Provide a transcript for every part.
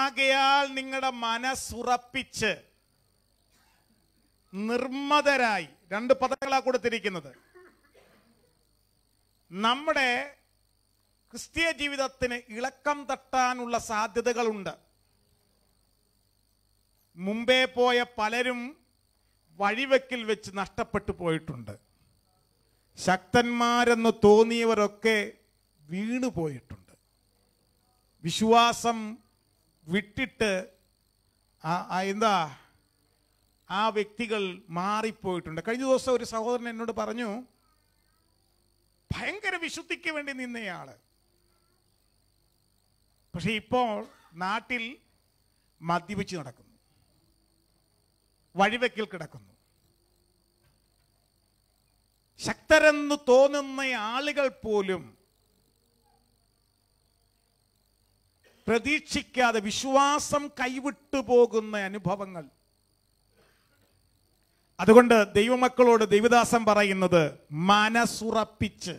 ആകയാൽ നിങ്ങളുടെ മനസ്സുറപ്പിച്ച് നിർമ്മതരായി രണ്ട് പദങ്ങളാ കൊടുത്തിരിക്കുന്നത് നമ്മുടെ ക്രിസ്തീയ ജീവിതത്തിന് ഇളക്കം തട്ടാനുള്ള സാധ്യതകളുണ്ട് മുമ്പേ പോയ പലരും വഴിവെക്കിൽ വെച്ച് നഷ്ടപ്പെട്ടു പോയിട്ടുണ്ട് ശക്തന്മാരെന്ന് തോന്നിയവരൊക്കെ വീണു പോയിട്ടുണ്ട് വിശ്വാസം വിട്ടിട്ട് ആ- ആ എന്താ ആ വ്യക്തികൾ മാറിപ്പോയിട്ടുണ്ട് കഴിഞ്ഞ ദിവസം ഒരു സഹോദരൻ എന്നോട് പറഞ്ഞു ഭയങ്കര വിശുദ്ധിക്ക് വേണ്ടി നിന്നയാള് പക്ഷെ ഇപ്പോൾ നാട്ടിൽ മദ്യപിച്ച് നടക്കുന്നു വഴിവെക്കിൽ കിടക്കുന്നു ശക്തരെന്ന് തോന്നുന്ന ആളുകൾ പോലും പ്രതീക്ഷിക്കാതെ വിശ്വാസം കൈവിട്ടു പോകുന്ന അനുഭവങ്ങൾ അതുകൊണ്ട് ദൈവമക്കളോട് ദൈവദാസൻ പറയുന്നത് മനസ്സുറപ്പിച്ച്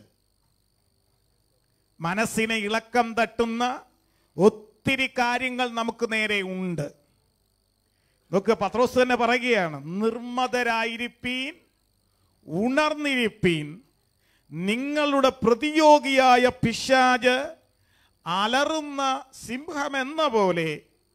മനസ്സിനെ ഇളക്കം തട്ടുന്ന ഒത്തിരി കാര്യങ്ങൾ നമുക്ക് നേരെ ഉണ്ട് നോക്ക് പത്രോസ് തന്നെ പറയുകയാണ് നിർമ്മതരായിരിപ്പീൻ ഉണർന്നിരിപ്പീൻ നിങ്ങളുടെ പ്രതിയോഗിയായ പിശാജ് അലറുന്ന സിംഹമെന്ന പോലെ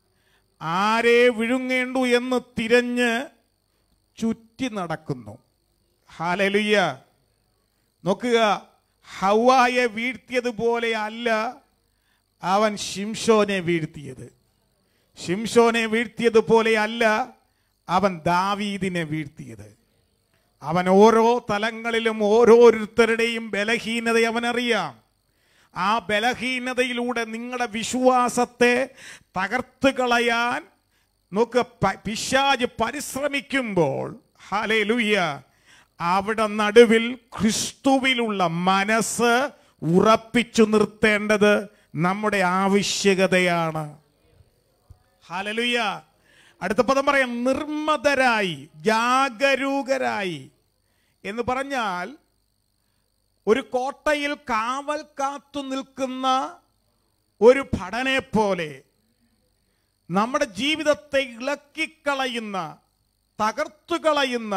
ആരെ വിഴുങ്ങേണ്ടു എന്ന് തിരഞ്ഞ് ചുറ്റി നടക്കുന്നു ഹാലലുയ്യ നോക്കുക ഹവായെ വീഴ്ത്തിയതുപോലെ അല്ല അവൻ ശിംഷോനെ വീഴ്ത്തിയത് ശിംഷോനെ വീഴ്ത്തിയതുപോലെ അല്ല അവൻ ദാവീദിനെ വീഴ്ത്തിയത് അവൻ ഓരോ തലങ്ങളിലും ഓരോരുത്തരുടെയും ബലഹീനത അവനറിയാം ആ ബലഹീനതയിലൂടെ നിങ്ങളുടെ വിശ്വാസത്തെ തകർത്ത് കളയാൻ നോക്ക് പ- പിശാജ് പരിശ്രമിക്കുമ്പോൾ ഹാലേ ലൂയ്യ അവിടെ നടുവിൽ ക്രിസ്തുവിലുള്ള മനസ്സ് ഉറപ്പിച്ചു നിർത്തേണ്ടത് നമ്മുടെ ആവശ്യകതയാണ് ഹാലലുയ്യ അടുത്ത പദം പറയാം നിർമ്മതരായി ജാഗരൂകരായി എന്ന് പറഞ്ഞാൽ ഒരു കോട്ടയിൽ കാവൽ കാത്തു നിൽക്കുന്ന ഒരു ഭടനെ പോലെ നമ്മുടെ ജീവിതത്തെ ഇളക്കിക്കളയുന്ന തകർത്തുകളയുന്ന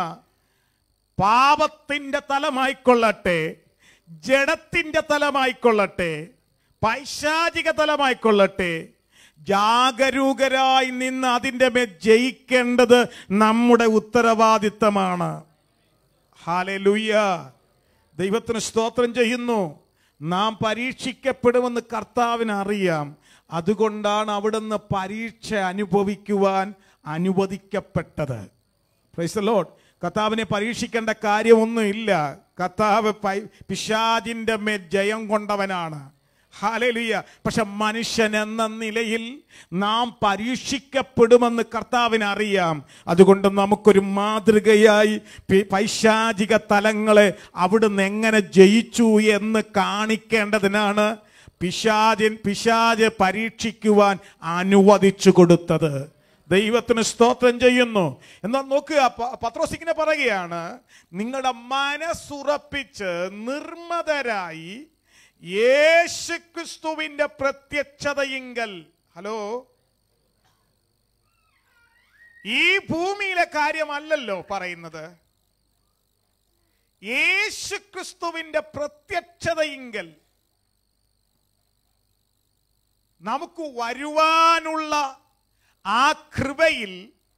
പാപത്തിന്റെ തലമായിക്കൊള്ളട്ടെ ജഡത്തിന്റെ തലമായിക്കൊള്ളട്ടെ പൈശാചിക തലമായിക്കൊള്ളട്ടെ ജാഗരൂകരായി നിന്ന് അതിൻ്റെ മേൽ ജയിക്കേണ്ടത് നമ്മുടെ ഉത്തരവാദിത്തമാണ് ഹാലലുയ്യ ദൈവത്തിന് സ്തോത്രം ചെയ്യുന്നു നാം പരീക്ഷിക്കപ്പെടുമെന്ന് കർത്താവിന് അറിയാം അതുകൊണ്ടാണ് അവിടുന്ന് പരീക്ഷ അനുഭവിക്കുവാൻ അനുവദിക്കപ്പെട്ടത് പ്രൈസ് ലോഡ് കർത്താവിനെ പരീക്ഷിക്കേണ്ട കാര്യമൊന്നുമില്ല കർത്താവ് പൈ- പിശാചിന്റെ മേൽ ജയം കൊണ്ടവനാണ് ഹാലലിയ പക്ഷെ മനുഷ്യൻ എന്ന നിലയിൽ നാം പരീക്ഷിക്കപ്പെടുമെന്ന് കർത്താവിന് അറിയാം അതുകൊണ്ട് നമുക്കൊരു മാതൃകയായി പി- പൈശാചിക തലങ്ങളെ അവിടുന്ന് എങ്ങനെ ജയിച്ചു എന്ന് കാണിക്കേണ്ടതിനാണ് പിശാചിൻ പിശാജ് പരീക്ഷിക്കുവാൻ അനുവദിച്ചു കൊടുത്തത് ദൈവത്തിന് സ്തോത്രം ചെയ്യുന്നു എന്നാൽ നോക്കുക പ- പത്രോസ് ഇങ്ങനെ പറയുകയാണ് നിങ്ങളുടെ മനസ്സുറപ്പിച്ച് നിർമ്മതരായി യേശുക്രിസ്തുവിന്റെ പ്രത്യക്ഷതയിങ്കൽ ഹലോ ഈ ഭൂമിയിലെ കാര്യമല്ലല്ലോ പറയുന്നത് യേശുക്രിസ്തുവിന്റെ പ്രത്യക്ഷതയിങ്കൽ നമുക്ക് വരുവാനുള്ള ആ കൃപയിൽ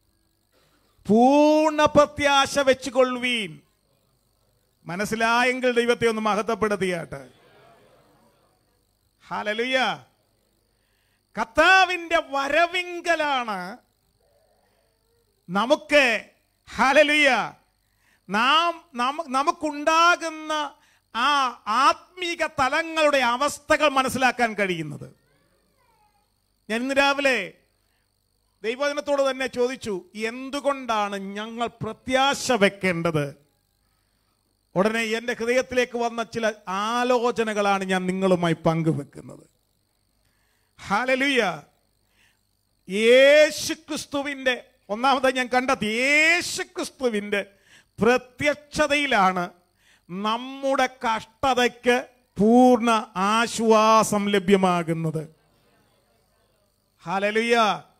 പൂർണ്ണ പ്രത്യാശ വെച്ചുകൊള്ളുവീൻ മനസ്സിലായെങ്കിൽ ദൈവത്തെ ഒന്ന് മഹത്വപ്പെടുത്തിയാട്ട് ഹാലലുയ കർത്താവിന്റെ വരവിങ്കലാണ് നമുക്ക് ഹാലലുയ നാം നമു- നമുക്കുണ്ടാകുന്ന ആ ആത്മീക തലങ്ങളുടെ അവസ്ഥകൾ മനസ്സിലാക്കാൻ കഴിയുന്നത് ഞാൻ ഇന്ന് രാവിലെ ദൈവജനത്തോട് തന്നെ ചോദിച്ചു എന്തുകൊണ്ടാണ് ഞങ്ങൾ പ്രത്യാശ വെക്കേണ്ടത് ഉടനെ എൻ്റെ ഹൃദയത്തിലേക്ക് വന്ന ചില ആലോചനകളാണ് ഞാൻ നിങ്ങളുമായി പങ്കുവെക്കുന്നത് ഹാലലുയ യേശുക്രിസ്തുവിൻ്റെ ഒന്നാമതായി ഞാൻ കണ്ടെത്തി യേശുക്രിസ്തുവിൻ്റെ പ്രത്യക്ഷതയിലാണ് നമ്മുടെ കഷ്ടതയ്ക്ക് പൂർണ്ണ ആശ്വാസം ലഭ്യമാകുന്നത് ഹാലലുയ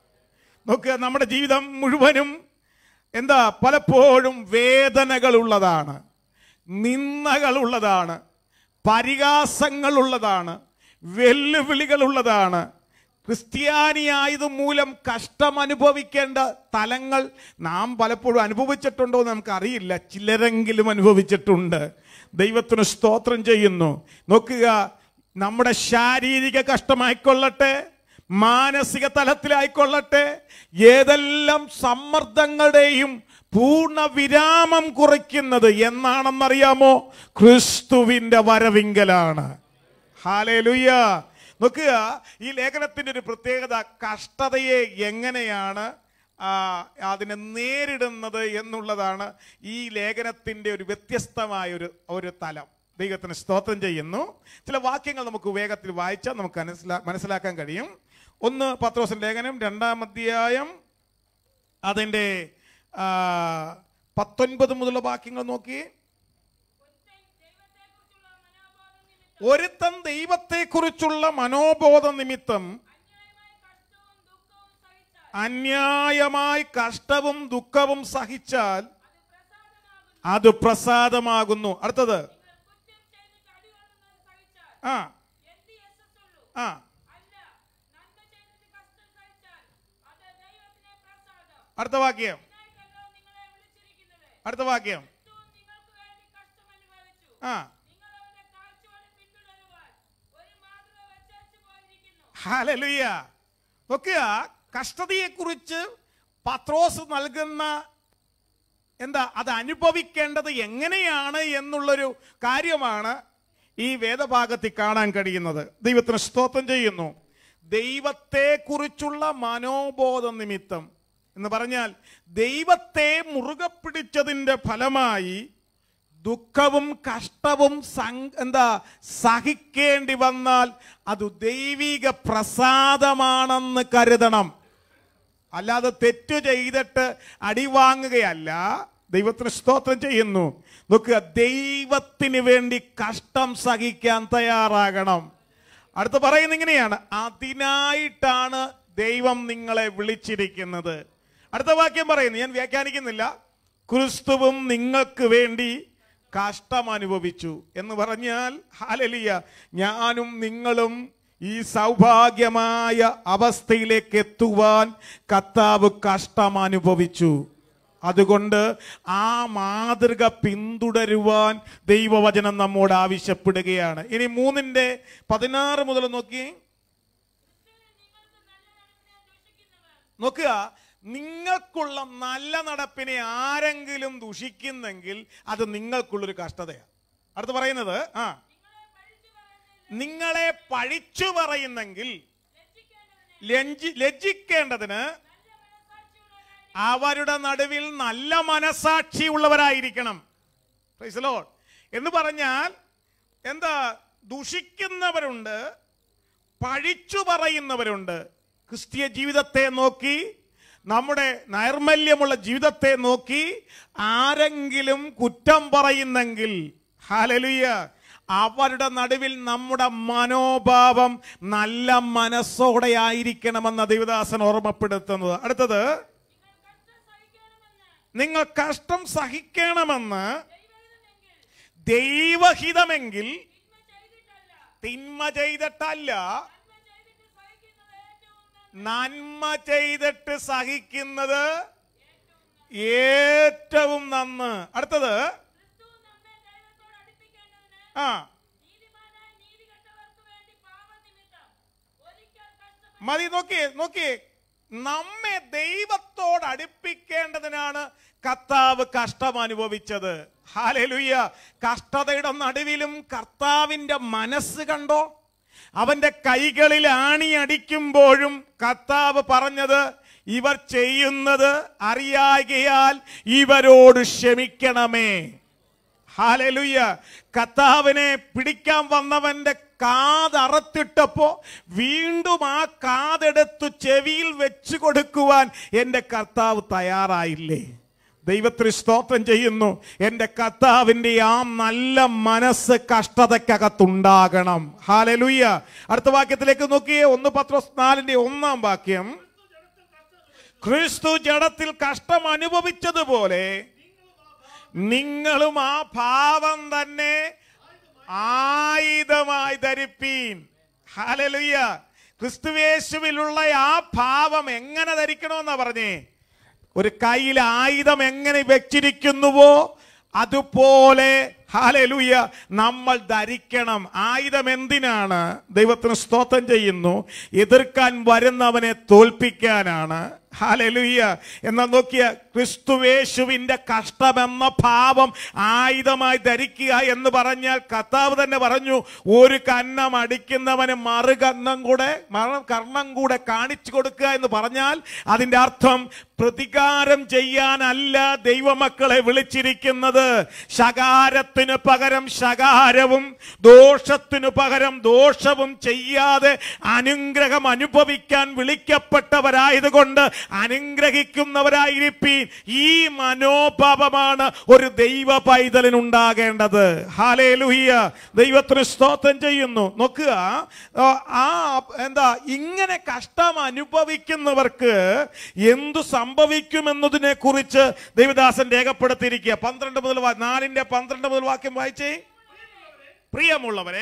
നോക്കുക നമ്മുടെ ജീവിതം മുഴുവനും എന്താ പലപ്പോഴും വേദനകളുള്ളതാണ് നിന്ദകളുള്ളതാണ് പരിഹാസങ്ങളുള്ളതാണ് വെല്ലുവിളികളുള്ളതാണ് ക്രിസ്ത്യാനിയായത് മൂലം കഷ്ടം അനുഭവിക്കേണ്ട തലങ്ങൾ നാം പലപ്പോഴും അനുഭവിച്ചിട്ടുണ്ടോ എന്ന് നമുക്കറിയില്ല ചിലരെങ്കിലും അനുഭവിച്ചിട്ടുണ്ട് ദൈവത്തിന് സ്തോത്രം ചെയ്യുന്നു നോക്കുക നമ്മുടെ ശാരീരിക കഷ്ടമായിക്കൊള്ളട്ടെ മാനസിക തലത്തിലായിക്കൊള്ളട്ടെ ഏതെല്ലാം സമ്മർദ്ദങ്ങളുടെയും പൂർണ്ണ വിരാമം കുറിക്കുന്നത് എന്നാണെന്നറിയാമോ ക്രിസ്തുവിന്റെ വരവിങ്കലാണ് ഹാലേലുയ്യ നോക്കുക ഈ ലേഖനത്തിന്റെ ഒരു പ്രത്യേകത കഷ്ടതയെ എങ്ങനെയാണ് ആ, അതിനെ നേരിടുന്നത് എന്നുള്ളതാണ് ഈ ലേഖനത്തിന്റെ ഒരു വ്യത്യസ്തമായ ഒരു ഒരു തലം ദൈവത്തിന് സ്തോത്രം ചെയ്യുന്നു ചില വാക്യങ്ങൾ നമുക്ക് വേഗത്തിൽ വായിച്ചാൽ നമുക്ക് മനസ്സിലാ മനസ്സിലാക്കാൻ കഴിയും ഒന്ന് പത്രോസിന്റെ ലേഖനം രണ്ടാം അധ്യായം അതിൻ്റെ ആ, പത്തൊൻപത് മുതലുള്ള വാക്യങ്ങൾ നോക്കി ഒരുത്തൻ ദൈവത്തെക്കുറിച്ചുള്ള മനോബോധ നിമിത്തം അന്യായമായി കഷ്ടവും ദുഃഖവും സഹിച്ചാൽ അത് പ്രസാദമാകുന്നു അടുത്തത് ആ ആ അടുത്ത വാക്യം അടുത്ത വാക്യം ആ ഹാലലുയ്യ നോക്കുക കഷ്ടതയെക്കുറിച്ച് പത്രോസ് നൽകുന്ന എന്താ അത് അനുഭവിക്കേണ്ടത് എങ്ങനെയാണ് എന്നുള്ളൊരു കാര്യമാണ് ഈ വേദഭാഗത്തിൽ കാണാൻ കഴിയുന്നത് ദൈവത്തിന് സ്തോത്രം ചെയ്യുന്നു ദൈവത്തെക്കുറിച്ചുള്ള മനോബോധ നിമിത്തം എന്ന് പറഞ്ഞാൽ ദൈവത്തെ മുറുകെ പിടിച്ചതിൻ്റെ ഫലമായി ദുഃഖവും കഷ്ടവും സം- എന്താ സഹിക്കേണ്ടി വന്നാൽ അത് ദൈവിക പ്രസാദമാണെന്ന് കരുതണം അല്ലാതെ തെറ്റ് ചെയ്തിട്ട് അടിവാങ്ങുകയല്ല ദൈവത്തിന് സ്തോത്രം ചെയ്യുന്നു നോക്കുക ദൈവത്തിന് വേണ്ടി കഷ്ടം സഹിക്കാൻ തയ്യാറാകണം അടുത്ത് പറയുന്നത് ഇങ്ങനെയാണ് അതിനായിട്ടാണ് ദൈവം നിങ്ങളെ വിളിച്ചിരിക്കുന്നത് അടുത്ത വാക്യം പറയുന്നു ഞാൻ വ്യാഖ്യാനിക്കുന്നില്ല ക്രിസ്തുവും നിങ്ങൾക്ക് വേണ്ടി കഷ്ടം അനുഭവിച്ചു എന്ന് പറഞ്ഞാൽ ഹാലലിയ ഞാനും നിങ്ങളും ഈ സൗഭാഗ്യമായ അവസ്ഥയിലേക്ക് എത്തുവാൻ കർത്താവ് കഷ്ടം അനുഭവിച്ചു അതുകൊണ്ട് ആ മാതൃക പിന്തുടരുവാൻ ദൈവവചനം നമ്മോട് ആവശ്യപ്പെടുകയാണ് ഇനി മൂന്നിന്റെ പതിനാറ് മുതൽ നോക്കി നോക്കുക നിങ്ങൾക്കുള്ള നല്ല നടപ്പിനെ ആരെങ്കിലും ദുഷിക്കുന്നെങ്കിൽ അത് നിങ്ങൾക്കുള്ളൊരു കഷ്ടതയാണ് അടുത്ത് പറയുന്നത് ആ നിങ്ങളെ പഴിച്ചു പറയുന്നെങ്കിൽ ലജ്ജി ലജ്ജിക്കേണ്ടതിന് അവരുടെ നടുവിൽ നല്ല മനസാക്ഷി ഉള്ളവരായിരിക്കണം Praise the Lord. എന്ന് പറഞ്ഞാൽ എന്താ ദുഷിക്കുന്നവരുണ്ട് പഴിച്ചു പറയുന്നവരുണ്ട് ക്രിസ്തീയ ജീവിതത്തെ നോക്കി നമ്മുടെ നൈർമല്യമുള്ള ജീവിതത്തെ നോക്കി ആരെങ്കിലും കുറ്റം പറയുന്നെങ്കിൽ ഹാലലുയ അവരുടെ നടുവിൽ നമ്മുടെ മനോഭാവം നല്ല മനസ്സോടെ ആയിരിക്കണമെന്ന ദൈവദാസൻ ഓർമ്മപ്പെടുത്തുന്നത് അടുത്തത് നിങ്ങൾ കഷ്ടം സഹിക്കണമെന്ന് ദൈവഹിതമെങ്കിൽ തിന്മ ചെയ്തിട്ടല്ല നന്മ ചെയ്തിട്ട് സഹിക്കുന്നത് ഏറ്റവും നന്ന് അടുത്തത് ആ മതി നോക്കിയേ നോക്കിയേ നമ്മെ ദൈവത്തോട് അടുപ്പിക്കേണ്ടതിനാണ് കർത്താവ് കഷ്ടം അനുഭവിച്ചത് ഹാലലുയ്യ കഷ്ടതയുടെ നടുവിലും കർത്താവിന്റെ മനസ്സ് കണ്ടോ അവന്റെ കൈകളിൽ ആണി അടിക്കുമ്പോഴും കർത്താവ് പറഞ്ഞത് ഇവർ ചെയ്യുന്നത് അറിയാകയാൽ ഇവരോട് ക്ഷമിക്കണമേ ഹാലലുയ്യ കർത്താവിനെ പിടിക്കാൻ വന്നവന്റെ കാതറത്തിട്ടപ്പോ വീണ്ടും ആ കാതെടുത്തു ചെവിയിൽ വെച്ചു കൊടുക്കുവാൻ എൻ്റെ കർത്താവ് തയ്യാറായില്ലേ ദൈവത്തിന് സ്തോത്രം ചെയ്യുന്നു എൻ്റെ കർത്താവിൻ്റെ ആ നല്ല മനസ്സ് കഷ്ടതയ്ക്കകത്തുണ്ടാകണം ഹാലലുയ്യ അടുത്ത വാക്യത്തിലേക്ക് നോക്കിയേ ഒന്ന് പത്രോസ് നാലിന്റെ ഒന്നാം വാക്യം ക്രിസ്തു ജഡത്തിൽ കഷ്ടം അനുഭവിച്ചതുപോലെ നിങ്ങളും ആ ഭാവം തന്നെ ആയുധമായി ധരിപ്പീൻ ഹാലലുയ്യ ക്രിസ്തുവേശുവിലുള്ള ആ ഭാവം എങ്ങനെ ധരിക്കണമെന്നാ പറഞ്ഞേ ഒരു കയ്യിൽ ആയുധം എങ്ങനെ വെച്ചിരിക്കുന്നുവോ അതുപോലെ ഹാലലുയ നമ്മൾ ധരിക്കണം ആയുധം എന്തിനാണ് ദൈവത്തിന് സ്തോത്രം ചെയ്യുന്നു എതിർക്കാൻ വരുന്നവനെ തോൽപ്പിക്കാനാണ് ഹാലലുയ്യ എന്നാൽ നോക്കിയ ക്രിസ്തുവേശുവിന്റെ കഷ്ടമെന്ന ഭാവം ആയുധമായി ധരിക്കുക എന്ന് പറഞ്ഞാൽ കർത്താവ് തന്നെ പറഞ്ഞു ഒരു കന്നം അടിക്കുന്നവന് മറുകന്നം കൂടെ മറു കർണം കൂടെ കാണിച്ചു കൊടുക്കുക എന്ന് പറഞ്ഞാൽ അതിന്റെ അർത്ഥം പ്രതികാരം ചെയ്യാനല്ല ദൈവമക്കളെ വിളിച്ചിരിക്കുന്നത് ശകാരത്തിന് പകരം ശകാരവും ദോഷത്തിനു പകരം ദോഷവും ചെയ്യാതെ അനുഗ്രഹം അനുഭവിക്കാൻ വിളിക്കപ്പെട്ടവരായതുകൊണ്ട് അനുഗ്രഹിക്കുന്നവരായിരിപ്പീൻ ഈ മനോഭാവമാണ് ഒരു ദൈവ പൈതലിനുണ്ടാകേണ്ടത് ഹാലേലുഹിയ ദൈവത്തിന് സ്തോത്രം ചെയ്യുന്നു നോക്കുക ആ, ആ എന്താ ഇങ്ങനെ കഷ്ടം അനുഭവിക്കുന്നവർക്ക് എന്തു സംഭവിക്കുമെന്നതിനെ കുറിച്ച് ദൈവദാസൻ രേഖപ്പെടുത്തിയിരിക്കുക പന്ത്രണ്ട് മുതൽ വാ- നാലിന്റെ പന്ത്രണ്ട് മുതൽ വാക്യം വായിച്ചേ പ്രിയമുള്ളവരെ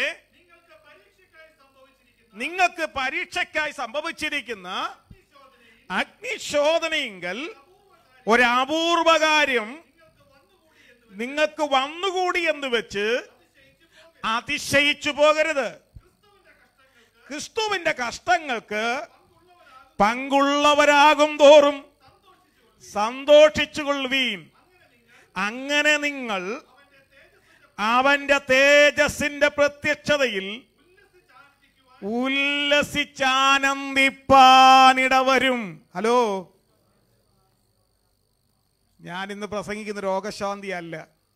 നിങ്ങൾക്ക് പരീക്ഷയ്ക്കായി സംഭവിച്ചിരിക്കുന്ന അഗ്നിശോധനയെങ്കിൽ ഒരു അപൂർവ കാര്യം നിങ്ങൾക്ക് വന്നുകൂടി എന്ന് വെച്ച് അതിശയിച്ചു പോകരുത് ക്രിസ്തുവിന്റെ കഷ്ടങ്ങൾക്ക് പങ്കുള്ളവരാകും തോറും സന്തോഷിച്ചുകൊള്ളുവീൻ അങ്ങനെ നിങ്ങൾ അവന്റെ തേജസ്സിന്റെ പ്രത്യക്ഷതയിൽ ഉല്ലസിച്ചാനന്ദിപ്പാനിടവരും ഹലോ ഞാൻ ഇന്ന് പ്രസംഗിക്കുന്ന രോഗശാന്തി അല്ല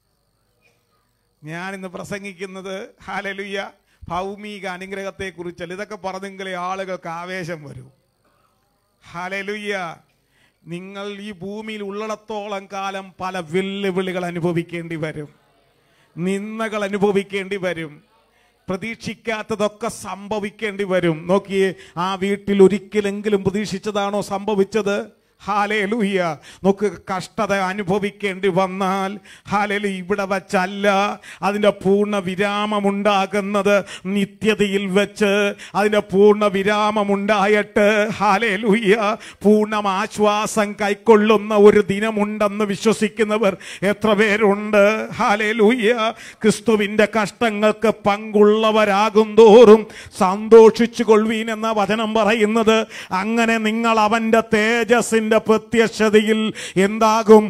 ഞാൻ ഇന്ന് പ്രസംഗിക്കുന്നത് ഹാലലുയ്യ ഭൗമിക അനുഗ്രഹത്തെ കുറിച്ചല്ല ഇതൊക്കെ പറഞ്ഞെങ്കിലേ ആളുകൾക്ക് ആവേശം വരൂ ഹാലലുയ്യ നിങ്ങൾ ഈ ഭൂമിയിൽ ഉള്ളിടത്തോളം കാലം പല വെല്ലുവിളികൾ അനുഭവിക്കേണ്ടി വരും നിന്ദകൾ അനുഭവിക്കേണ്ടി വരും പ്രതീക്ഷിക്കാത്തതൊക്കെ സംഭവിക്കേണ്ടി വരും നോക്കിയേ ആ വീട്ടിൽ ഒരിക്കലെങ്കിലും പ്രതീക്ഷിച്ചതാണോ സംഭവിച്ചത് ഹാലേലൂയ നോക്ക് കഷ്ടത അനുഭവിക്കേണ്ടി വന്നാൽ ഹാലേലു ഇവിടെ വച്ചല്ല അതിൻ്റെ പൂർണ്ണ വിരാമമുണ്ടാകുന്നത് നിത്യതയിൽ വെച്ച് അതിൻ്റെ പൂർണ്ണ വിരാമമുണ്ടായിട്ട് ഹാലേലൂയ പൂർണ്ണ ആശ്വാസം കൈക്കൊള്ളുന്ന ഒരു ദിനമുണ്ടെന്ന് വിശ്വസിക്കുന്നവർ എത്ര പേരുണ്ട് ഹാലേലൂയ ക്രിസ്തുവിൻ്റെ കഷ്ടങ്ങൾക്ക് പങ്കുള്ളവരാകും തോറും സന്തോഷിച്ചു കൊള്ളുവീൻ എന്ന വചനം പറയുന്നത് അങ്ങനെ നിങ്ങൾ അവന്റെ തേജസ്സിന്റെ പ്രത്യക്ഷതയിൽ എന്താകും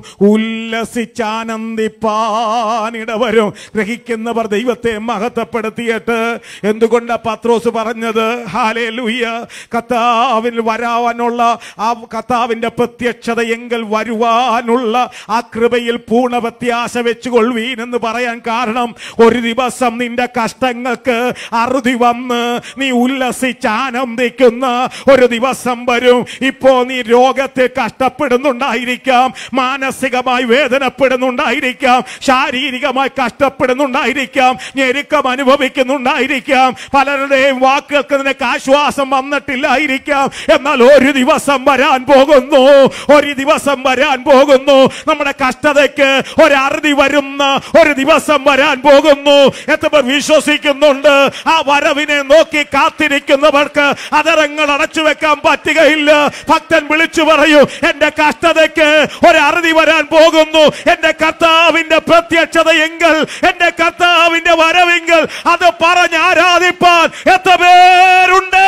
ഉല്ലസിച്ചാനന്ദിപ്പാനിടവരും ഗ്രഹിക്കുന്നവർ ദൈവത്തെ മഹത്വപ്പെടുത്തിയിട്ട് എന്തുകൊണ്ട് പത്രോസ് പറഞ്ഞത് ഹാലേ ലൂയ്യ കർത്താവിൽ വരാനുള്ള ആ കർത്താവിന്റെ പ്രത്യക്ഷത എങ്കിൽ വരുവാനുള്ള ആ കൃപയിൽ പൂർണ്ണ പ്രത്യാശ വെച്ചുകൊള്ളുവീൻ എന്ന് പറയാൻ കാരണം ഒരു ദിവസം നിന്റെ കഷ്ടങ്ങൾക്ക് അറുതി വന്ന് നീ ഉല്ലസിച്ച് ആനന്ദിക്കുന്ന ഒരു ദിവസം വരും ഇപ്പോ നീ രോഗത്തെ കഷ്ടപ്പെടുന്നുണ്ടായിരിക്കാം മാനസികമായി വേദനപ്പെടുന്നുണ്ടായിരിക്കാം ശാരീരികമായി കഷ്ടപ്പെടുന്നുണ്ടായിരിക്കാം ഞെരുക്കം അനുഭവിക്കുന്നുണ്ടായിരിക്കാം പലരുടെയും വാക്കുകൾക്ക് നിനക്ക് ആശ്വാസം വന്നിട്ടില്ലായിരിക്കാം എന്നാൽ ഒരു ദിവസം വരാൻ പോകുന്നു ഒരു ദിവസം വരാൻ പോകുന്നു നമ്മുടെ കഷ്ടതയ്ക്ക് ഒരു അറുതി വരുന്ന ഒരു ദിവസം വരാൻ പോകുന്നു എത്ര പേർ വിശ്വസിക്കുന്നുണ്ട് ആ വരവിനെ നോക്കി കാത്തിരിക്കുന്നവർക്ക് അതരങ്ങൾ അടച്ചു വെക്കാൻ പറ്റുകയില്ല ഭക്തൻ വിളിച്ചു പറയൂ എന്റെ കഷ്ടതയ്ക്ക് ഒരു അറുതി വരാൻ പോകുന്നു എന്റെ കർത്താവിന്റെ പ്രത്യക്ഷത എങ്കിൽ എന്റെ കർത്താവിന്റെ വരവെങ്കിൽ അത് പറഞ്ഞ് ആരാധിപ്പാൻ എത്ര പേരുണ്ട്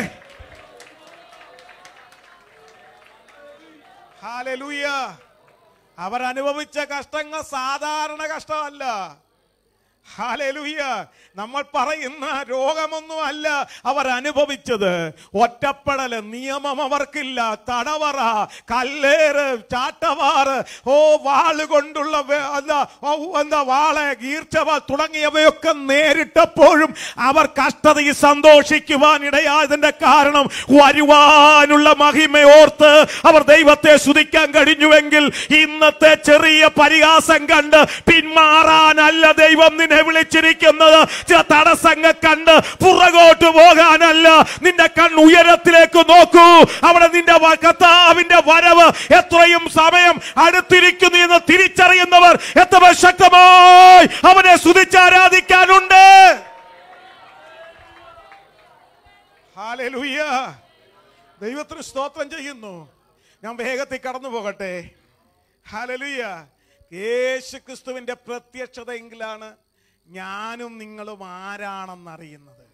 ഹാലലൂയ അവർ അനുഭവിച്ച കഷ്ടങ്ങൾ സാധാരണ കഷ്ടമല്ല ഹാലലൂയ നമ്മൾ പറയുന്ന രോഗമൊന്നും അല്ല അവർ അനുഭവിച്ചത് ഒറ്റപ്പെടല് നിയമം അവർക്കില്ല തടവറ കല്ലേറ് ചാട്ടവാറ് ഓ വാള് കൊണ്ടുള്ള വേ- എന്താ ഓ, എന്താ വാള് ഈർച്ചവാൾ തുടങ്ങിയവയൊക്കെ നേരിട്ടപ്പോഴും അവർ കഷ്ടതയിൽ സന്തോഷിക്കുവാൻ ഇടയായതിന്റെ കാരണം വരുവാനുള്ള മഹിമയോർത്ത് അവർ ദൈവത്തെ സ്തുതിക്കാൻ കഴിഞ്ഞുവെങ്കിൽ ഇന്നത്തെ ചെറിയ പരിഹാസം കണ്ട് പിന്മാറാനല്ല ദൈവം നിന്നെ നിന്നെ വിളിച്ചിരിക്കുന്നത് ചില തടസ്സങ്ങൾ കണ്ട് പുറകോട്ട് പോകാനല്ല നിന്റെ കണ്ണ് ഉയരത്തിലേക്ക് നോക്കൂ അവിടെ നിന്റെ വ- കർത്താവിന്റെ വരവ് എത്രയും സമയം അടുത്തിരിക്കുന്നു എന്ന് തിരിച്ചറിയുന്നവർ എത്ര ശക്തമായി അവനെ സ്തുതിച്ചാരാധിക്കാനുണ്ട് ഹാലലൂയ ദൈവത്തിന് സ്തോത്രം ചെയ്യുന്നു ഞാൻ വേഗത്തിൽ കടന്നു പോകട്ടെ ഹാലലൂയ യേശു ക്രിസ്തുവിന്റെ പ്രത്യക്ഷതയെങ്കിലാണ് ഞാനും നിങ്ങളും ആരാണെന്നറിയുന്നത്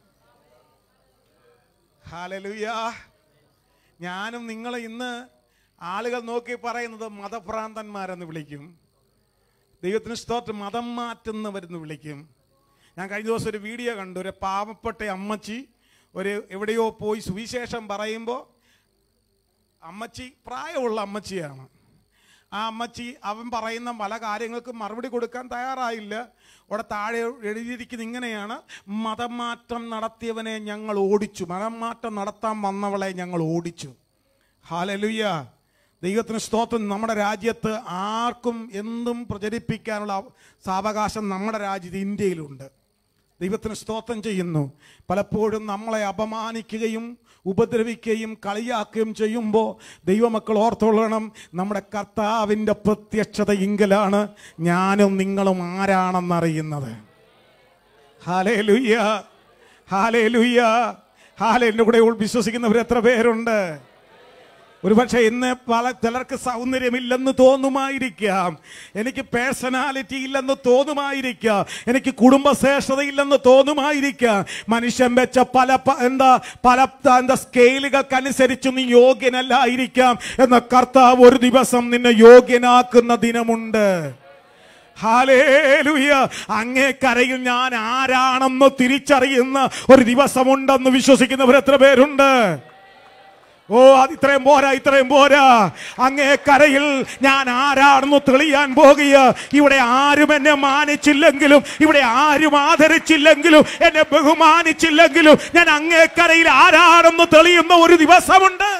ഹാലലൂയ ഞാനും നിങ്ങളെ ഇന്ന് ആളുകൾ നോക്കി പറയുന്നത് മതഭ്രാന്തന്മാരെന്ന് വിളിക്കും ദൈവത്തിന് സ്തോത്രം മതം മാറ്റുന്നവരെന്ന് വിളിക്കും ഞാൻ കഴിഞ്ഞ ദിവസം ഒരു വീഡിയോ കണ്ടു ഒരു പാവപ്പെട്ട അമ്മച്ചി ഒരു എവിടെയോ പോയി സുവിശേഷം പറയുമ്പോൾ അമ്മച്ചി പ്രായമുള്ള അമ്മച്ചിയാണ് ആ അമ്മച്ചി അവൻ പറയുന്ന പല കാര്യങ്ങൾക്കും മറുപടി കൊടുക്കാൻ തയ്യാറായില്ല അവിടെ താഴെ എഴുതിയിരിക്കുന്നത് ഇങ്ങനെയാണ് മതം മാറ്റം നടത്തിയവനെ ഞങ്ങൾ ഓടിച്ചു മതം മാറ്റം നടത്താൻ വന്നവളെ ഞങ്ങൾ ഓടിച്ചു ഹാലലുയ്യ ദൈവത്തിന് സ്തോത്രം നമ്മുടെ രാജ്യത്ത് ആർക്കും എന്തും പ്രചരിപ്പിക്കാനുള്ള സാവകാശം നമ്മുടെ രാജ്യത്ത് ഇന്ത്യയിലുണ്ട് ദൈവത്തിന് സ്തോത്രം ചെയ്യുന്നു പലപ്പോഴും നമ്മളെ അപമാനിക്കുകയും ഉപദ്രവിക്കുകയും കളിയാക്കുകയും ചെയ്യുമ്പോൾ ദൈവമക്കൾ ഓർത്തോളണം നമ്മുടെ കർത്താവിൻ്റെ പ്രത്യക്ഷതയെങ്കിലാണ് ഞാനും നിങ്ങളും ആരാണെന്നറിയുന്നത് ഹാലേ ലുയ്യ ഹാലേ ലുയ്യ ഹാലേ എൻ്റെ കൂടെ വിശ്വസിക്കുന്നവർ എത്ര പേരുണ്ട് ഒരുപക്ഷെ ഇന്ന് പല ചിലർക്ക് സൗന്ദര്യമില്ലെന്ന് തോന്നുമായിരിക്കാം എനിക്ക് പേഴ്സണാലിറ്റി ഇല്ലെന്ന് തോന്നുമായിരിക്കാം എനിക്ക് കുടുംബശ്രേഷ്ഠതയില്ലെന്ന് തോന്നുമായിരിക്കാം മനുഷ്യൻ വെച്ച പല പ- എന്താ പല ത- എന്താ സ്കെയിലുകൾക്കനുസരിച്ച് നീ യോഗ്യനല്ലായിരിക്കാം എന്ന കർത്താവ് ഒരു ദിവസം നിന്നെ യോഗ്യനാക്കുന്ന ദിനമുണ്ട് ഹാലേലുയ അങ്ങേ കരയിൽ ഞാൻ ആരാണെന്ന് തിരിച്ചറിയുന്ന ഒരു ദിവസമുണ്ടെന്ന് വിശ്വസിക്കുന്നവർ എത്ര പേരുണ്ട് ഓ അത് ഇത്രയും പോരാ ഇത്രയും പോരാ അങ്ങേ കരയിൽ ഞാൻ ആരാണെന്ന് തെളിയാൻ പോകുക ഇവിടെ ആരും എന്നെ മാനിച്ചില്ലെങ്കിലും ഇവിടെ ആരും ആദരിച്ചില്ലെങ്കിലും എന്നെ ബഹുമാനിച്ചില്ലെങ്കിലും ഞാൻ അങ്ങേ കരയിൽ ആരാണെന്ന് തെളിയുന്ന ഒരു ദിവസമുണ്ട്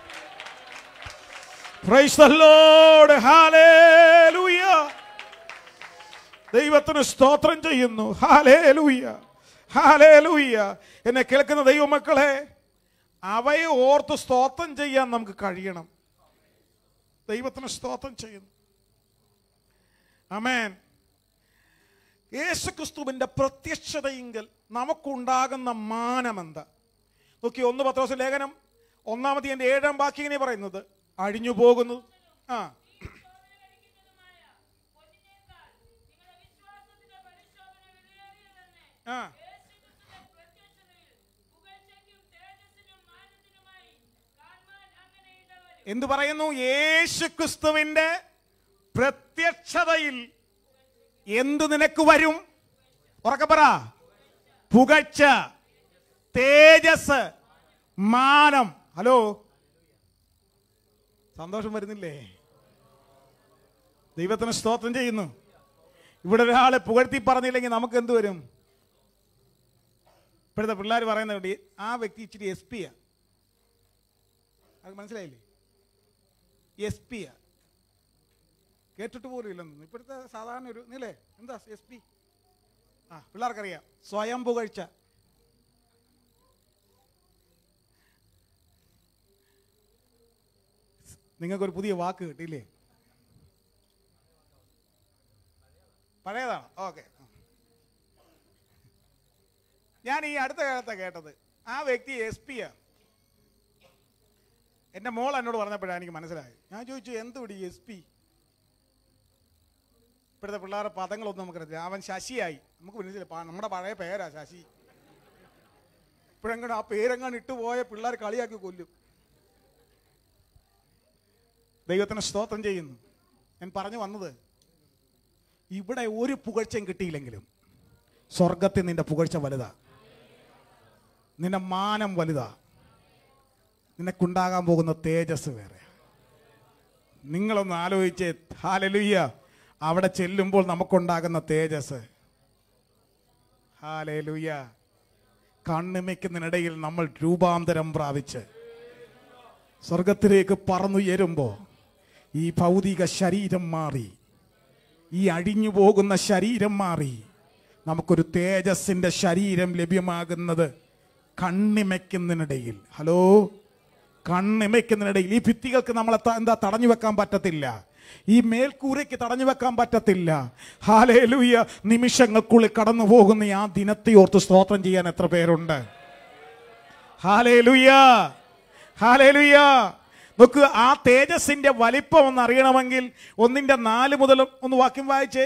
Praise the Lord. Hallelujah. ദൈവത്തിന് സ്തോത്രം ചെയ്യുന്നു ഹാലേലൂയ ഹാലേലൂയ എന്നെ കേൾക്കുന്ന ദൈവമക്കളെ അവയെ ഓർത്ത് സ്തോത്രം ചെയ്യാൻ നമുക്ക് കഴിയണം ദൈവത്തിന് സ്തോത്രം ചെയ്യുന്നു അമേൻ യേശുക്രിസ്തുവിന്റെ പ്രത്യക്ഷതയെങ്കിൽ നമുക്കുണ്ടാകുന്ന മാനം എന്താ നോക്കി ഒന്ന് പത്ത് ദിവസം ലേഖനം ഒന്നാമത് എൻ്റെ ഏഴാം വാക്യം ഇങ്ങനെ പറയുന്നത് അഴിഞ്ഞു പോകുന്നു ആ ആ എന്തു പറയുന്നു യേശു ക്രിസ്തുവിന്റെ പ്രത്യക്ഷതയിൽ എന്തു നിനക്ക് വരും ഉറക്കെ പറ പുകഴ്ച തേജസ് മാനം ഹലോ സന്തോഷം വരുന്നില്ലേ ദൈവത്തിന് സ്തോത്രം ചെയ്യുന്നു ഇവിടെ ഒരാളെ പുകഴ്ത്തി പറഞ്ഞില്ലെങ്കിൽ നമുക്ക് എന്ത് വരും ഇപ്പോഴത്തെ പിള്ളേർ പറയുന്ന ആ വ്യക്തി ഇച്ചിരി എസ് പിയാ അത് മനസ്സിലായില്ലേ എസ് പിയാ കേട്ടിട്ട് പോലും ഇല്ലെന്ന് ഇപ്പോഴത്തെ സാധാരണ ഒരു നിലേ എന്താ എസ് പി ആ പിള്ളേർക്കറിയാം സ്വയം പുകഴ്ച നിങ്ങൾക്കൊരു പുതിയ വാക്ക് കിട്ടിയില്ലേ പഴയതാണ് ഓക്കെ ഞാൻ ഈ അടുത്ത കാലത്താണ് കേട്ടത് ആ വ്യക്തി എസ് പി ആ എൻ്റെ മോൾ എന്നോട് പറഞ്ഞപ്പോഴാണ് എനിക്ക് മനസ്സിലായത് ഞാൻ ചോദിച്ചു എന്തുകൂടി എസ് പി ഇപ്പോഴത്തെ പിള്ളേരുടെ പദങ്ങളൊന്നും നമുക്കറിയില്ല അവൻ ശശിയായി നമുക്ക് മനസ്സിലായി പ- നമ്മുടെ പഴയ പേരാ ശശി ഇപ്പോഴെങ്ങനെ ആ പേരെങ്ങാൻ ഇട്ടുപോയ പിള്ളേർ കളിയാക്കി കൊല്ലും ദൈവത്തിന് സ്തോത്രം ചെയ്യുന്നു ഞാൻ പറഞ്ഞു വന്നത് ഇവിടെ ഒരു പുകഴ്ചയും കിട്ടിയില്ലെങ്കിലും സ്വർഗത്തിൽ നിന്റെ പുകഴ്ച വലുതാ നിന്റെ മാനം വലുതാ നിനക്കുണ്ടാകാൻ പോകുന്ന തേജസ് വേറെ നിങ്ങളൊന്ന് ആലോചിച്ച് ഹാലലുയ്യ അവിടെ ചെല്ലുമ്പോൾ നമുക്കുണ്ടാകുന്ന തേജസ് ഹാലലുയ്യ കണ്ണിമയ്ക്കുന്നതിനിടയിൽ നമ്മൾ രൂപാന്തരം പ്രാപിച്ച് സ്വർഗത്തിലേക്ക് പറന്നുയരുമ്പോൾ ഈ ഭൗതിക ശരീരം മാറി ഈ അഴിഞ്ഞു പോകുന്ന ശരീരം മാറി നമുക്കൊരു തേജസ്സിന്റെ ശരീരം ലഭ്യമാകുന്നത് കണ്ണിമയ്ക്കുന്നതിനിടയിൽ ഹലോ കണ്ണിമയ്ക്കുന്നതിനിടയിൽ ഈ ഭിത്തികൾക്ക് നമ്മളെ ത- എന്താ തടഞ്ഞു വെക്കാൻ പറ്റത്തില്ല ഈ മേൽക്കൂരയ്ക്ക് തടഞ്ഞു വെക്കാൻ പറ്റത്തില്ല ഹാലേലൂയ നിമിഷങ്ങൾക്കുള്ളിൽ കടന്നു പോകുന്ന ആ ദിനത്തെ ഓർത്ത് സ്തോത്രം ചെയ്യാൻ എത്ര പേരുണ്ട് ഹാലേലൂയ ഹാലേലൂയ നോക്കുക ആ തേജസ്സിന്റെ വലിപ്പം ഒന്ന് അറിയണമെങ്കിൽ ഒന്നിന്റെ നാല് മുതൽ ഒന്ന് വാക്യം വായിച്ചേ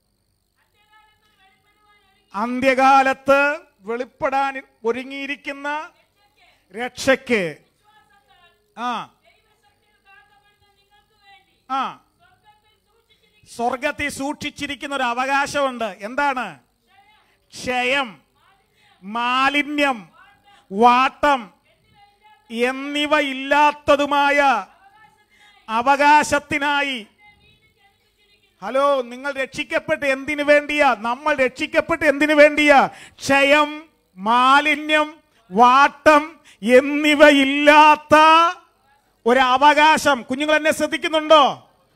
അന്ത്യകാലത്ത് വെളിപ്പെടാൻ ഒരുങ്ങിയിരിക്കുന്ന രക്ഷയ്ക്ക് ആ ആ സ്വർഗത്തിൽ സൂക്ഷിച്ചിരിക്കുന്ന ഒരു അവകാശമുണ്ട് എന്താണ് ക്ഷയം മാലിന്യം വാട്ടം എന്നിവ ഇല്ലാത്തതുമായ അവകാശത്തിനായി ഹലോ നിങ്ങൾ രക്ഷിക്കപ്പെട്ട് എന്തിനു വേണ്ടിയാ നമ്മൾ രക്ഷിക്കപ്പെട്ട് എന്തിനു വേണ്ടിയാ ക്ഷയം മാലിന്യം വാട്ടം എന്നിവയില്ലാത്ത ഒരു അവകാശം കുഞ്ഞുങ്ങൾ എന്നെ ശ്രദ്ധിക്കുന്നുണ്ടോ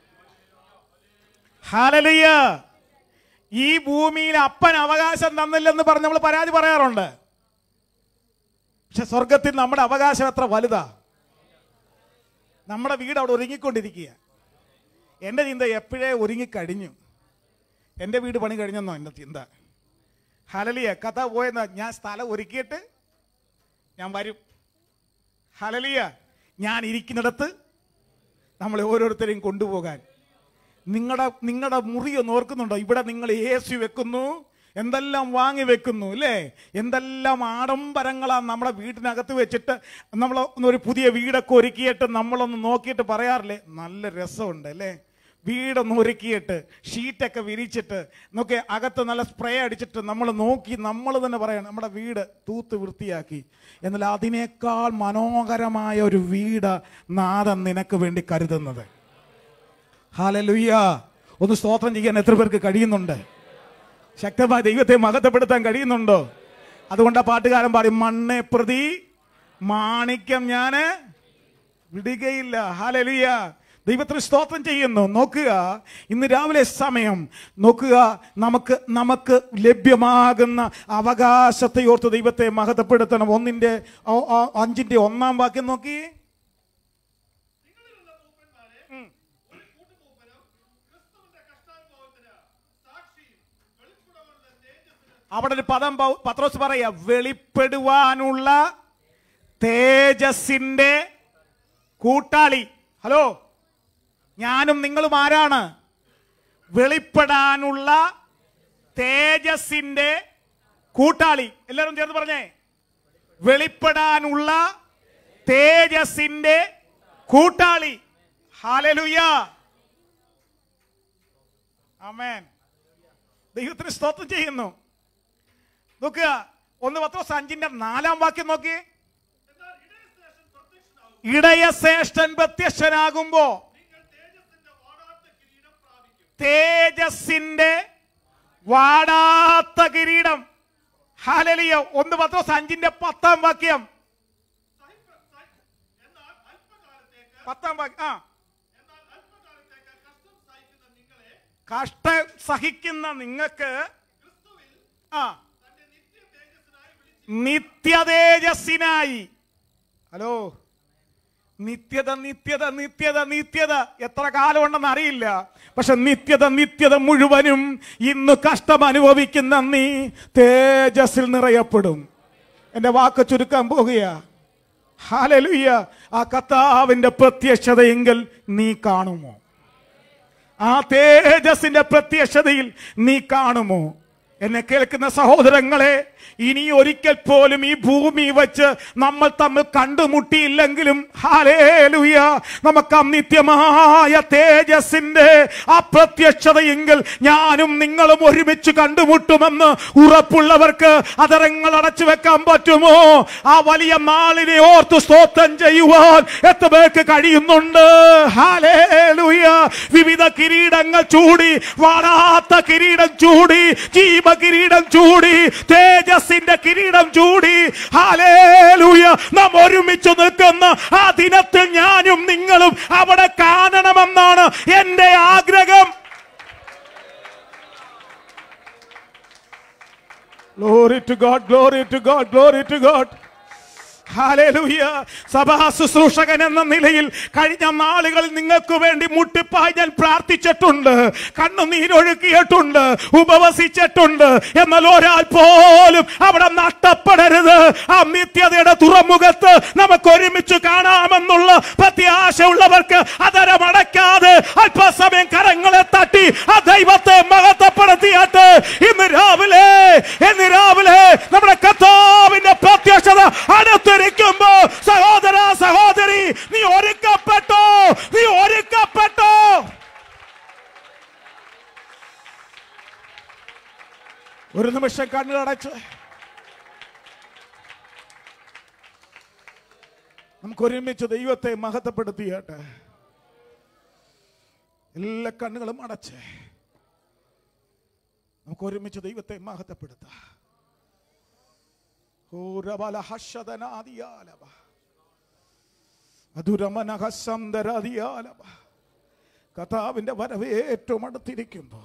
ഹാലലിയ ഈ ഭൂമിയിൽ അപ്പൻ അവകാശം തന്നില്ലെന്ന് പറഞ്ഞ് നമ്മൾ പരാതി പറയാറുണ്ട് പക്ഷെ സ്വർഗത്തിൽ നമ്മുടെ അവകാശം എത്ര വലുതാ നമ്മുടെ വീട് അവിടെ ഒരുങ്ങിക്കൊണ്ടിരിക്കുക എൻ്റെ ചിന്ത എപ്പോഴേ ഒരുങ്ങിക്കഴിഞ്ഞു എൻ്റെ വീട് പണി കഴിഞ്ഞെന്നോ എൻ്റെ ചിന്ത ഹലലിയ കഥ പോയെന്ന ഞാൻ സ്ഥലം ഒരുക്കിയിട്ട് ഞാൻ വരും ഹലലിയ ഞാൻ ഇരിക്കുന്നിടത്ത് നമ്മളെ ഓരോരുത്തരെയും കൊണ്ടുപോകാൻ നിങ്ങളുടെ നിങ്ങളുടെ മുറി ഒന്ന് ഓർക്കുന്നുണ്ടോ ഇവിടെ നിങ്ങൾ എ സി വെക്കുന്നു എന്തെല്ലാം വാങ്ങി വെക്കുന്നു അല്ലേ എന്തെല്ലാം ആഡംബരങ്ങളാ നമ്മുടെ വീട്ടിനകത്ത് വെച്ചിട്ട് നമ്മൾ ഒരു പുതിയ വീടൊക്കെ ഒരുക്കിയിട്ട് നമ്മളൊന്ന് നോക്കിയിട്ട് പറയാറില്ലേ നല്ല രസമുണ്ട് അല്ലേ വീടൊന്ന് ഒരുക്കിയിട്ട് ഷീറ്റൊക്കെ വിരിച്ചിട്ട് നോക്കി അകത്ത് നല്ല സ്പ്രേ അടിച്ചിട്ട് നമ്മൾ നോക്കി നമ്മൾ തന്നെ പറയണം നമ്മുടെ വീട് തൂത്ത് വൃത്തിയാക്കി എന്നാൽ അതിനേക്കാൾ മനോഹരമായ ഒരു വീട് നാഥൻ നിനക്ക് വേണ്ടി കരുതുന്നത് ഹാലലുയ്യ ഒന്ന് സ്തോത്രം ചെയ്യാൻ എത്ര പേർക്ക് കഴിയുന്നുണ്ട് ശക്തമായ ദൈവത്തെ മഹത്വപ്പെടുത്താൻ കഴിയുന്നുണ്ടോ അതുകൊണ്ട് ആ പാട്ടുകാരൻ പറയും മണ്ണെ പ്രതി മാണിക്യം ഞാന് വിടുകയില്ല ഹാലലുയ്യ ദൈവത്തിന് സ്തോത്രം ചെയ്യുന്നു നോക്കുക ഇന്ന് രാവിലെ സമയം നോക്കുക നമുക്ക് നമുക്ക് ലഭ്യമാകുന്ന അവകാശത്തെ ഓർത്ത് ദൈവത്തെ മഹത്വപ്പെടുത്തണം ഒന്നിന്റെ ഓ- ഓ- അഞ്ചിന്റെ ഒന്നാം വാക്യം നോക്കി നിങ്ങളിലുള്ള മൂപ്പന്മാരെ ഒരു കൂട്ടുമൂപ്പനും ക്രിസ്തുവിന്റെ കഷ്ടാനുഭവത്തിന് സാക്ഷിയും വെളിപ്പെടുവാനുള്ള തേജസ്സിന് അവിടെ ഒരു പദം പൗ- പത്രോസ് പറയാ വെളിപ്പെടുവാനുള്ള തേജസ്സിന്റെ കൂട്ടാളി ഹലോ ഞാനും നിങ്ങളും ആരാണ് വെളിപ്പെടാനുള്ള തേജസ്സിന്റെ കൂട്ടാളി എല്ലാവരും ചേർന്ന് പറഞ്ഞേ വെളിപ്പെടാനുള്ള തേജസ്സിന്റെ കൂട്ടാളി ഹാലലുയ ആമേൻ ദൈവത്തിന് സ്തോത്രം ചെയ്യുന്നു നോക്കുക ഒന്ന് പത്രോസ് അഞ്ചിന്റെ നാലാം വാക്യം നോക്കി ഇടയശ്രേഷ്ഠൻ പ്രത്യക്ഷനാകുമ്പോ നിങ്ങൾ തേജസ്സിന്റെ വാടാത്ത കിരീടം പ്രാപിക്കും തേജസ്സിന്റെ വാടാത്ത കിരീടം ഹാലലിയ ഒന്ന് പത്രോസ് അഞ്ചിന്റെ പത്താം വാക്യം സഹിപ്പ സഹി- എന്നാൽ അല്പകാലത്തേക്ക് പത്താം വാക്യം ആ എന്നാൽ അല്പകാലത്തേക്ക് കഷ്ടം സഹിക്കുന്ന നിങ്ങളെ കഷ്ടം സഹിക്കുന്ന നിങ്ങൾക്ക് ക്രിസ്തുവിൽ ആ തന്റെ നിത്യ തേജസ്സിനായി വിളിച്ചു നിത്യതേജസ്സിനായി ഹലോ നിത്യത നിത്യത നിത്യത നിത്യത എത്ര കാലം ഉണ്ടെന്ന് അറിയില്ല പക്ഷെ നിത്യത നിത്യത മുഴുവനും ഇന്ന് കഷ്ടം അനുഭവിക്കുന്ന നീ തേജസ്സിൽ നിറയപ്പെടും എന്റെ വാക്ക് ചുരുക്കാൻ പോകുക ഹാലലുയ്യ ആ കർത്താവിന്റെ പ്രത്യക്ഷതയെങ്കിൽ നീ കാണുമോ ആ തേജസ്സിന്റെ പ്രത്യക്ഷതയിൽ നീ കാണുമോ എന്നെ കേൾക്കുന്ന സഹോദരങ്ങളെ ഇനി ഒരിക്കൽ പോലും ഈ ഭൂമി വെച്ച് നമ്മൾ തമ്മിൽ കണ്ടുമുട്ടിയില്ലെങ്കിലും ഹാലേലുയ നമുക്ക് ആ നിത്യമായ തേജസ്സിന്റെ ആ പ്രത്യക്ഷതയെങ്കിൽ ഞാനും നിങ്ങളും ഒരുമിച്ച് കണ്ടുമുട്ടുമെന്ന് ഉറപ്പുള്ളവർക്ക് അതരങ്ങൾ അടച്ചു വെക്കാൻ പറ്റുമോ ആ വലിയ നാളിനെ ഓർത്ത് സ്തോത്രം ചെയ്യുവാൻ എത്ര പേർക്ക് കഴിയുന്നുണ്ട് ഹാലേലുയ വിവിധ കിരീടങ്ങൾ ചൂടി വാടാത്ത കിരീടം ചൂടി ജീവകിരീടം ചൂടി തേജസ്സിന്റെ കിരീടം ചൂടി ഹാലേലുയ നാം ഒരുമിച്ച് നിൽക്കുന്ന ആ ദിനത്തിൽ ഞാനും നിങ്ങളും അവിടെ കാണണമെന്നാണ് എന്റെ ആഗ്രഹം Glory to God, glory to God, glory to God. Hallelujah സഭാ ശുശ്രൂഷകൻ എന്ന നിലയിൽ കഴിഞ്ഞ നാളുകളിൽ നിങ്ങൾക്ക് വേണ്ടി മുട്ടിപ്പായി ഞാൻ പ്രാർത്ഥിച്ചിട്ടുണ്ട് കണ്ണുനീരൊഴുക്കിയിട്ടുണ്ട് ഉപവസിച്ചിട്ടുണ്ട് എന്നാൽ ഒരാൾ പോലും അവിടെ നഷ്ടപ്പെടരുത് ആ നിത്യതയുടെ തുറമുഖത്ത് നമുക്ക് ഒരുമിച്ച് കാണാമെന്നുള്ള പ്രത്യാശയുള്ളവർക്ക് അതരമടയ്ക്കാതെ അല്പസമയം കരങ്ങളെ തട്ടി ആ ദൈവത്തെ മഹത്വപ്പെടുത്തിയിട്ട് ഇന്ന് രാവിലെ ഇന്ന് രാവിലെ നമ്മുടെ കർത്താവിന്റെ പ്രത്യക്ഷത അടുത്തിരിക്കുമ്പോ സഹോദര സഹോദരി നീ ഒരുക്കപ്പെട്ടോ നീ ഒരുക്കപ്പെട്ടോ ഒരു നിമിഷം കണ്ണുകളടച്ച് നമുക്ക് ഒരുമിച്ച് ദൈവത്തെ മഹത്വപ്പെടുത്തിയാട്ടെ എല്ലാ കണ്ണുകളും അടച്ച് നമുക്ക് ഒരുമിച്ച് ദൈവത്തെ മഹത്വപ്പെടുത്താം ഊരബലഹശതനാദിയാലവ. അധുരമനഹസന്തരാദിയാലവ. കഥാവിന്റെ വരവ് ഏറ്റവും അടുത്തിരിക്കുമ്പോ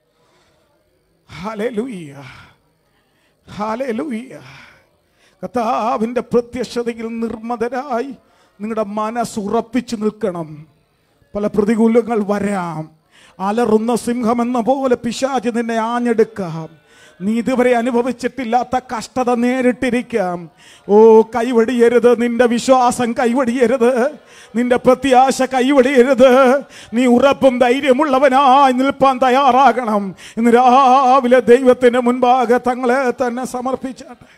ഹല്ലേലൂയ ഹല്ലേലൂയ കഥാവിന്റെ പ്രത്യക്ഷതയിൽ നിർമ്മതരായി നിങ്ങളുടെ മനസ്സുറപ്പിച്ചു നിൽക്കണം പല പ്രതികൂലങ്ങൾ വരാം അലറുന്ന സിംഹം എന്ന പോലെ പിശാച് നിന്നെ ആഞ്ഞെടുക്കാം നീ ഇതുവരെ അനുഭവിച്ചിട്ടില്ലാത്ത കഷ്ടത നേരിട്ടിരിക്കാം ഓ കൈവടിയരുത് നിന്റെ വിശ്വാസം കൈവടിയരുത് നിന്റെ പ്രത്യാശ കൈവടിയരുത് നീ ഉറപ്പും ധൈര്യമുള്ളവനായി നിൽപ്പാൻ തയ്യാറാകണം ഇന്ന് രാവിലെ ദൈവത്തിന് മുൻപാകെ തങ്ങളെ തന്നെ സമർപ്പിച്ചാട്ടെ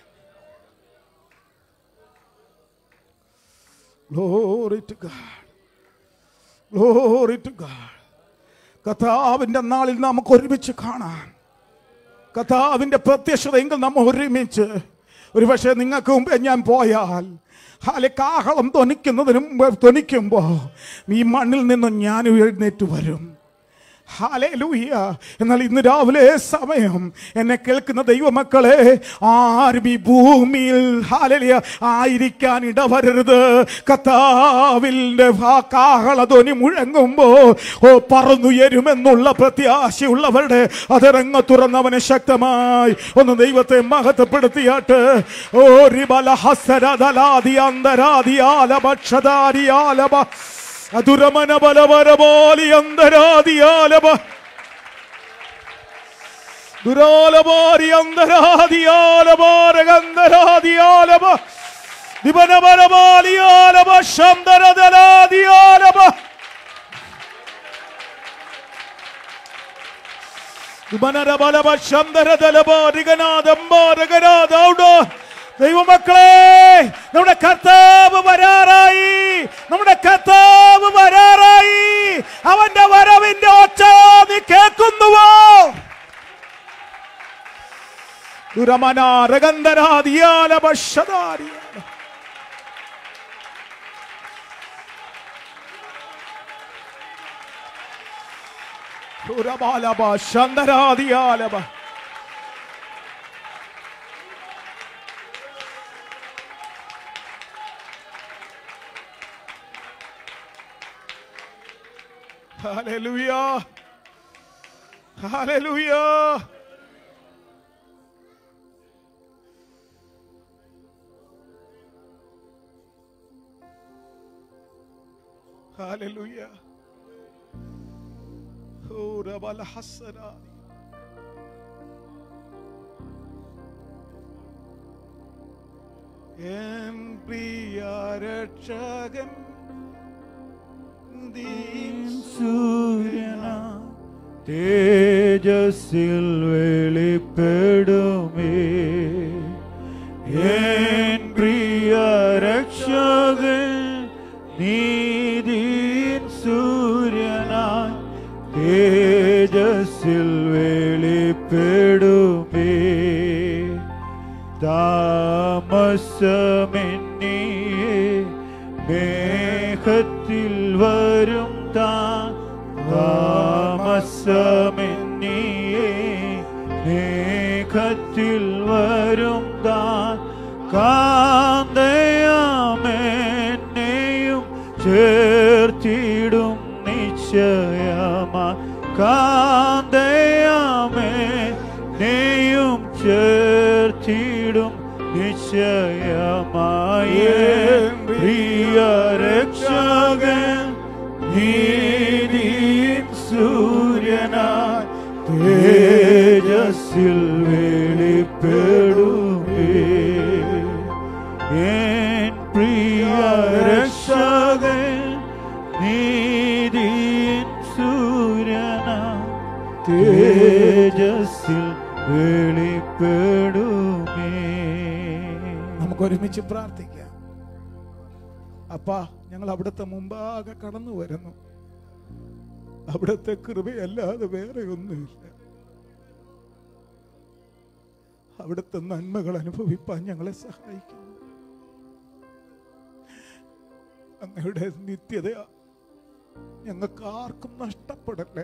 Glory to God. Glory to God. കഥാവിന്റെ നാളിൽ നമുക്ക് ഒരുമിച്ച് കാണാം കഥാവിന്റെ പ്രത്യക്ഷതയെങ്കിൽ നമ്മ ഒരുമിച്ച് ഒരുപക്ഷെ നിങ്ങൾക്ക് മുമ്പേ ഞാൻ പോയാൽ ഹാലെ കാഹളം ധ്വനിക്കുന്നതിന് മുമ്പ് ധ്വനിക്കുമ്പോൾ ഈ മണ്ണിൽ നിന്നും ഞാൻ എഴുന്നേറ്റ് വരും ഹാലേലൂയ എന്നാൽ ഇന്ന് രാവിലെ സമയം എന്നെ കേൾക്കുന്ന ദൈവമക്കളെ ആരും ഈ ഭൂമിയിൽ ഹാലലിയ ആയിരിക്കാൻ ഇടവരരുത് കത്താവിന്റെ കാഹളധ്വനി മുഴങ്ങുമ്പോ ഓ പറന്നുയരുമെന്നുള്ള പ്രത്യാശയുള്ളവരുടെ അതരങ്ങ തുറന്നവനെ ശക്തമായി ഒന്ന് ദൈവത്തെ മഹത്വപ്പെടുത്തിയാട്ട് ഓ റിബല ഹസരദലാദി അന്തരാദി ആലഭക്ഷതാരി ആലഭ അതുരമന ബലവരബോലി അന്തരാദിയാലബ ദുരാലബാരി അന്തരാദിയാലബാരഗന്ധരാദിയാലബ ദിവനബലബാലിയാലബ ശന്തരദലാദിയാലബ ദിവനരബലബ ശന്തരദലബാരികനാദംബാരകനാദൗഡോ ദൈവമക്കളെ നമ്മുടെ കർത്താവ് വരാറായി നമ്മുടെ കർത്താവ് വരാറായി അവന്റെ വരവിന്റെ ഒച്ച നീ കേൾക്കുന്നുവോ ദുരമനാരകന്ധരാദിയാലഭക്ഷതാരിയാല ദുരബാലഭ ശന്തരാദിയാലഭ Hallelujah. Hallelujah. Hallelujah. Oh, Rabal Hassana. എൻ പ്രിയ രക്ഷകൻ ദീൻ സൂര്യന തേജസ്സിൽ വെളിപ്പെടുമേ എൻ പ്രിയ രക്ഷകൻ നീതിൻ സൂര്യനായി തേജസ്സിൽ വെളിപ്പെടുമേ താമസമെന്നിയെ മേഘത്തിൽ വരും താൻ താമസമെന്നിയെ മേഘത്തിൽ വരും താൻ കാന്തയാമെന്നെയും ചേർത്തിടും നിശ്ചയമാ കാന്തയാമെന്നെയും ചേർത്തി നിശ്ചയമായ പ്രിയ രക്ഷകൻ നീതിൻ സൂര്യനായി തേജസ്സിൽ വെളിപ്പെടുമേ എൻ പ്രിയ രക്ഷകൻ നീതിൻ സൂര്യനായി തേജസ്സിൽ വെളിപ്പെടുമേ നമുക്ക് ഒരുമിച്ച് പ്രാർത്ഥിക്കാം അപ്പാ ഞങ്ങൾ അവിടുത്തെ മുമ്പാകെ കടന്നു വരുന്നു അവിടുത്തെ കൃപയല്ലാതെ വേറെ ഒന്നുമില്ല അവിടുത്തെ നന്മകൾ അനുഭവിപ്പാൻ ഞങ്ങളെ സഹായിക്കുന്നു അങ്ങയുടെ നിത്യത ഞങ്ങൾക്ക് ആർക്കും നഷ്ടപ്പെടല്ലേ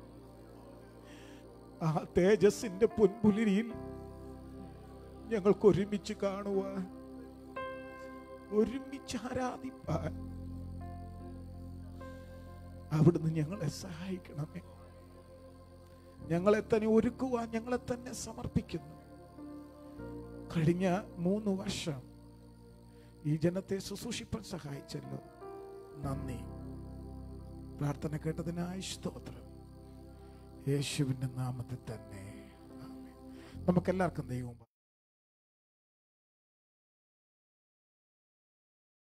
ആ തേജസ്സിന്റെ പൊൻപുലിരിയിൽ ഞങ്ങൾക്ക് ഒരുമിച്ച് കാണുവാൻ ഒരുമിച്ച് ആരാധിപ്പാൻ അവിടുന്ന് ഞങ്ങളെ സഹായിക്കണമേ ഞങ്ങളെ തന്നെ ഒരുക്കുവാൻ ഞങ്ങളെ തന്നെ സമർപ്പിക്കുന്നു കഴിഞ്ഞ മൂന്ന് വർഷം ഈ ജനത്തെ ശുശ്രൂഷിപ്പാൻ സഹായിച്ചല്ലോ നന്ദി പ്രാർത്ഥന കേട്ടതിനായി സ്തോത്രം യേശുവിന്റെ നാമത്തിൽ തന്നെ ആമേൻ. നമുക്കെല്ലാവർക്കും ദൈവം